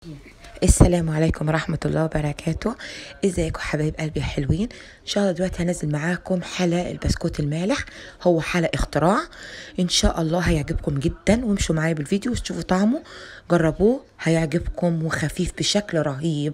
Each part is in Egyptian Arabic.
السلام عليكم ورحمة الله وبركاته ازيكم حبايب قلبي حلوين ان شاء الله دلوقتي هنزل معاكم حلا البسكوت المالح هو حلا اختراع ان شاء الله هيعجبكم جدا وامشوا معايا بالفيديو وتشوفوا طعمه جربوه هيعجبكم وخفيف بشكل رهيب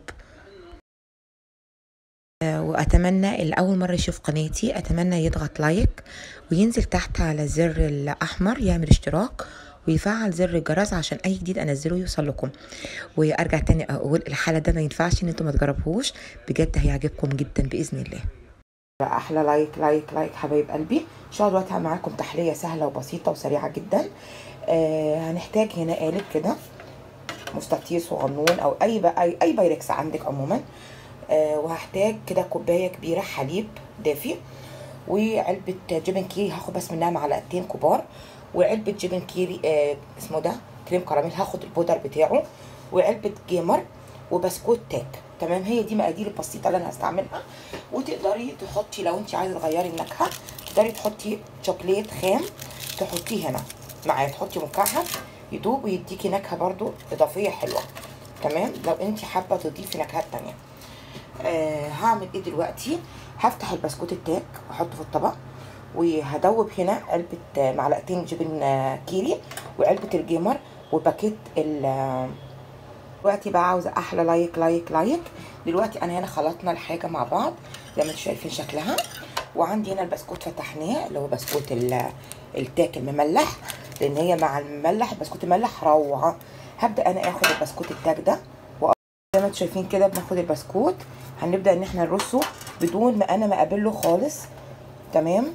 واتمنى اللي اول مره يشوف قناتي اتمنى يضغط لايك وينزل تحت على الزر الاحمر يعمل اشتراك ويفعل زر الجرس عشان اي جديد انزله يوصل لكم وارجع تاني اقول الحاله ده ما ينفعش ان انتم ما تجربوهوش بجد هيعجبكم جدا باذن الله احلى لايك لايك لايك حبايب قلبي ان شاء الله دلوقتي معاكم تحليه سهله وبسيطه وسريعه جدا آه هنحتاج هنا قالب كده مستطيل صغنون او اي بقى اي بايركس عندك عموما آه وهحتاج كده كوبايه كبيره حليب دافي وعلبه جبن كيري هاخد بس منها معلقتين كبار وعلبه جبن كيري آه اسمه ده كريم كراميل هاخد البودر بتاعه وعلبه جيمر وبسكوت تاك تمام هي دي مقادير البسيطه اللي انا هستعملها وتقدري تحطي لو انت عايزه تغيري النكهه تقدري تحطي شوكليت خام تحطيه هنا معاه تحطي مكعب يدوب ويديكي نكهه برده اضافيه حلوه تمام لو انت حابه تضيفي نكهات تانية آه هعمل ايه دلوقتي هفتح البسكوت التاك واحطه في الطبق وهدوب هنا علبة معلقتين جبن كيري وعلبة الجيمر وباكيت ال دلوقتي بقى عاوزة أحلى لايك لايك لايك دلوقتي أنا هنا خلطنا الحاجة مع بعض زي ما انتم شايفين شكلها وعندي هنا البسكوت فتحناه اللي هو بسكوت التاك المملح لأن هي مع المملح البسكوت المملح روعة هبدأ أنا آخد البسكوت التاك ده زي ما انتم شايفين كده بناخد البسكوت هنبدأ إن احنا نرصه بدون ما أنا ما أقابله خالص تمام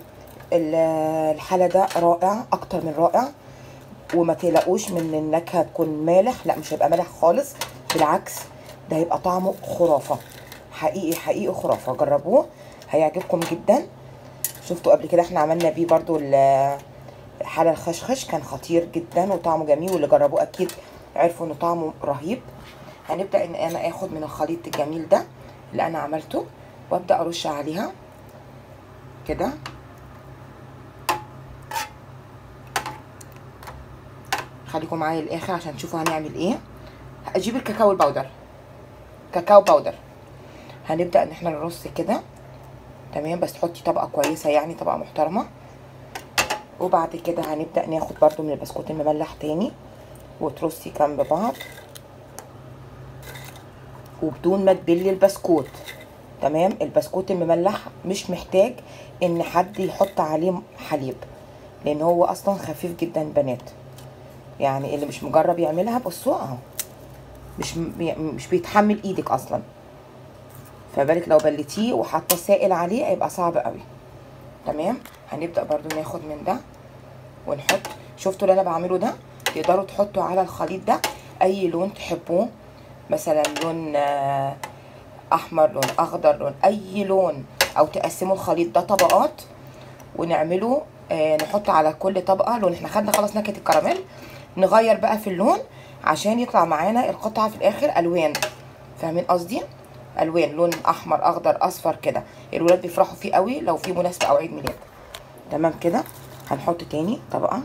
الحلا ده رائع اكتر من رائع وما تقلقوش من النكهه تكون مالح لا مش هيبقى مالح خالص بالعكس ده هيبقى طعمه خرافه حقيقي حقيقي خرافه جربوه هيعجبكم جدا شفتوا قبل كده احنا عملنا بيه برضو الحلا الخشخش كان خطير جدا وطعمه جميل واللي جربوه اكيد عرفوا ان طعمه رهيب هنبدا ان انا اخد من الخليط الجميل ده اللي انا عملته وابدا ارش عليها كده خليكم معايا للاخر عشان تشوفوا هنعمل ايه اجيب الكاكاو الباودر كاكاو باودر هنبدا ان احنا نرص كده تمام بس تحطي طبقه كويسه يعني طبقه محترمه وبعد كده هنبدا ناخد برده من البسكوت المملح تاني وترصي جنب بعض وبدون ما تبلي البسكوت تمام البسكوت المملح مش محتاج ان حد يحط عليه حليب لان هو اصلا خفيف جدا بنات يعني اللي مش مجرب يعملها بصوا اهو مش مش بيتحمل ايدك اصلا فبالك لو بلتيه وحاطه سائل عليه هيبقى صعب قوي تمام هنبدا برضو ناخد من ده ونحط شفتوا اللي انا بعمله ده تقدروا تحطوا على الخليط ده اي لون تحبوه مثلا لون احمر لون اخضر لون اي لون او تقسموا الخليط ده طبقات ونعمله آه نحط على كل طبقه لون احنا خدنا خلاص نكهه الكراميل نغير بقى في اللون عشان يطلع معانا القطعه في الاخر الوان فاهمين قصدي الوان لون احمر اخضر اصفر كده الولاد بيفرحوا فيه قوي لو في مناسبه او عيد ميلاد تمام كده هنحط تاني طبقه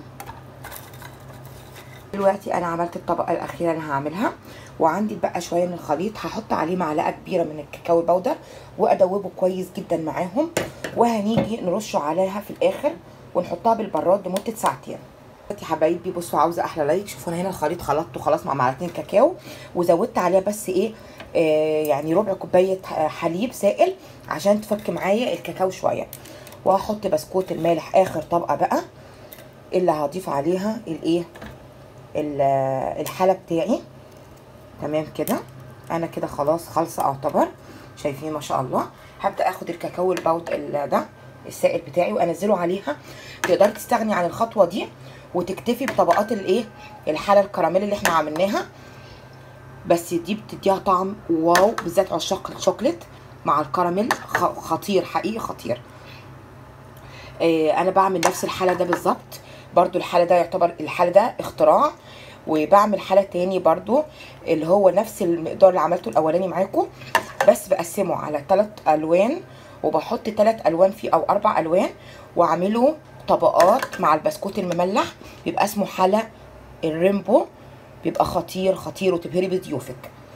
دلوقتي انا عملت الطبقه الاخيره اللي هعملها وعندي بقى شويه من الخليط هحط عليه معلقه كبيره من الكاكاو البودر وادوبه كويس جدا معاهم وهنيجي نرشه عليها في الاخر ونحطها بالبراد لمده ساعتين دلوقتي حبايبي بصوا عاوزه احلى لايك شوفوا انا هنا الخليط خلطته خلاص مع معلقتين كاكاو وزودت عليها بس ايه آه يعني ربع كوبايه حليب سائل عشان تفك معايا الكاكاو شويه وهحط بسكوت المالح اخر طبقه بقى اللي هضيف عليها الايه الحلا بتاعي تمام كده انا كده خلاص خالصه اعتبر شايفين ما شاء الله هبدا اخد الكاكاو الباود ده السائل بتاعي وانزله عليها تقدري تستغني عن الخطوه دي وتكتفي بطبقات الايه الحلا الكراميل اللي احنا عملناها بس دي بتديها طعم واو بالذات عشاق الشوكليت مع الكراميل خطير حقيقي خطير اه انا بعمل نفس الحلا ده بالظبط برضو الحلا ده يعتبر الحلا ده اختراع وبعمل حلا تاني برضو اللي هو نفس المقدار اللي عملته الاولاني معاكم بس بقسمه على ثلاث الوان وبحط ثلاث الوان فيه او اربع الوان واعمله طبقات مع البسكوت المملح بيبقى اسمه حلا الريمبو بيبقى خطير خطير وتبهري بضيوفك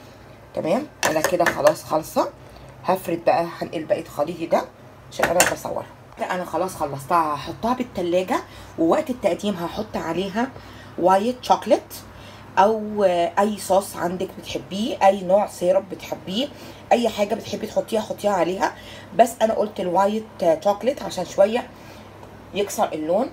تمام انا كده خلاص خالصه هفرد بقى هنقل بقيه خليطي ده عشان انا بصورها لا انا خلاص خلصتها هحطها بالتلاجة ووقت التقديم هحط عليها وايت شوكليت او اي صوص عندك بتحبيه اي نوع سيرب بتحبيه اي حاجه بتحبي تحطيها حطيها عليها بس انا قلت الوايت شوكليت عشان شويه يكسر اللون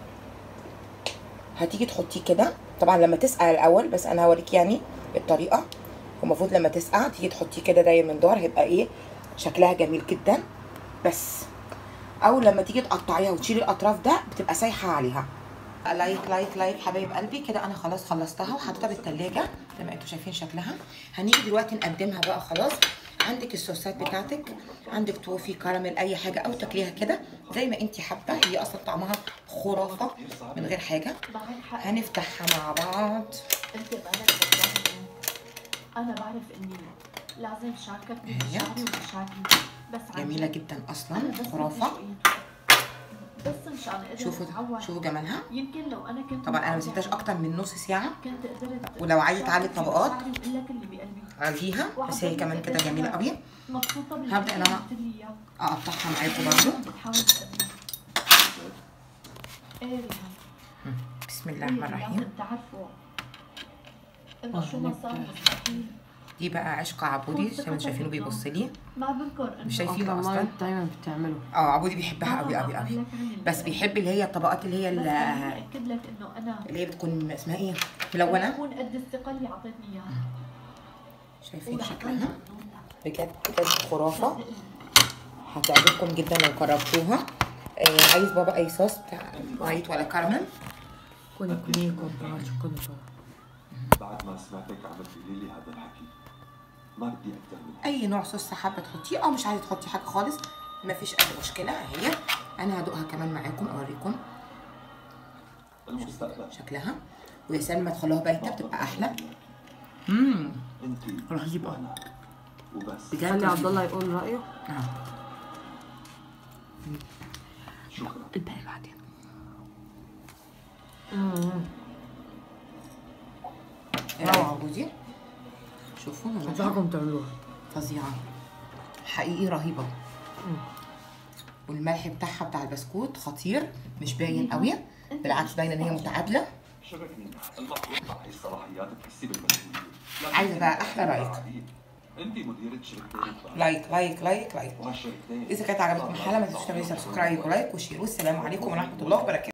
هتيجي تحطيه كده طبعا لما تسقع الاول بس انا هوريك يعني الطريقه المفروض لما تسقع تيجي تحطيه كده داير من دور هيبقى ايه شكلها جميل جدا بس او لما تيجي تقطعيها وتشيلي الاطراف ده بتبقى سايحه عليها لايك لايك لايك حبايب قلبي كده انا خلاص خلصتها وحطيتها بالتلاجة زي ما انتوا شايفين شكلها هنيجي دلوقتي نقدمها بقى خلاص عندك الصوصات بتاعتك عندك توفي كراميل اي حاجه او تاكليها كده زي ما انت حابه هي اصلا طعمها خرافه من غير حاجه معك حق هنفتحها مع بعض انت بالك غلطان. انا بعرف اني لازم شاركك هي. بمشاعري ومشاكلي بس عن جميله جد جدا اصلا أنا بس خرافه بدي شوية وقت. بس مشان اقدر شوفوا اتعود شوفوا جمالها يمكن لو انا كنت طبعا انا ما متعودة سبتهاش اكتر من نص ساعه كنت قدرت ولو عايزة شاركك تعلي الطبقات، بمشاعري وأقول لك اللي بقلبي عالجيها بس هي كمان كده جميله قوي مبسوطه باللي هبدأ إن أنا قلت لي إياه. اقطعها معاكم برضو بتحاول تقدم ايه ريهام بسم الله الرحمن الرحيم لازم تعرفوا انه شو ما صار مستحيل دي بقى عشق عبودي زي ما انتوا شايفينه بيبص لي ما بنكر انه مش شايفينه أكتر اصلا ما دايما بتعمله اه عبودي بيحبها قوي قوي قوي أقول لك عن بس بيحب اللي هي الطبقات اللي هي بس ال- خليني اكد لك انه انا اللي هي بتكون اسمها ايه أنا ملونه اكون قد الثقه اللي اعطيتني اياها شايفين ورح شكلها أطلع بجد بجد خرافه هتعجبكم جدا لو جربتوها آه عايز بابا اي صوص بتاع وايت ولا كراميل كوني كوني كوني كوني بعد ما سمعتك عم تقولي لي هذا الحكي ما بدي اكثر من هيك اي نوع صوص حابه تحطيه او مش عايزه تحطي حاجه خالص مفيش اي مشكله اهي انا هدوقها كمان معاكم اوريكم المستقبل شكلها ويا سلام ما تخلوها بايته بتبقى احلى امم انت رهيبة. وأنا. وبس بجد خلي عبد الله يقول رايه اه شكرا الباقي بعدين ايه رايك عبودي شوفوا جمالها. انصحكم تعملوها فظيعه حقيقي رهيبه والملح بتاعها بتاع البسكوت خطير مش باين قوي بالعكس باين ان هي متعادله شبكني المفروض معي الصلاحيات تحسي بالمسؤوليه لكن عايزة بقى أحلى أنت رايك. عديد. انت مديرة شركتين لايك لايك لايك لايك وهالشركتين اذا كانت عجبتكم الحلقه ما تنسوش تعملوا سبسكرايب ولايك وشير والسلام عليكم ورحمه الله وبركاته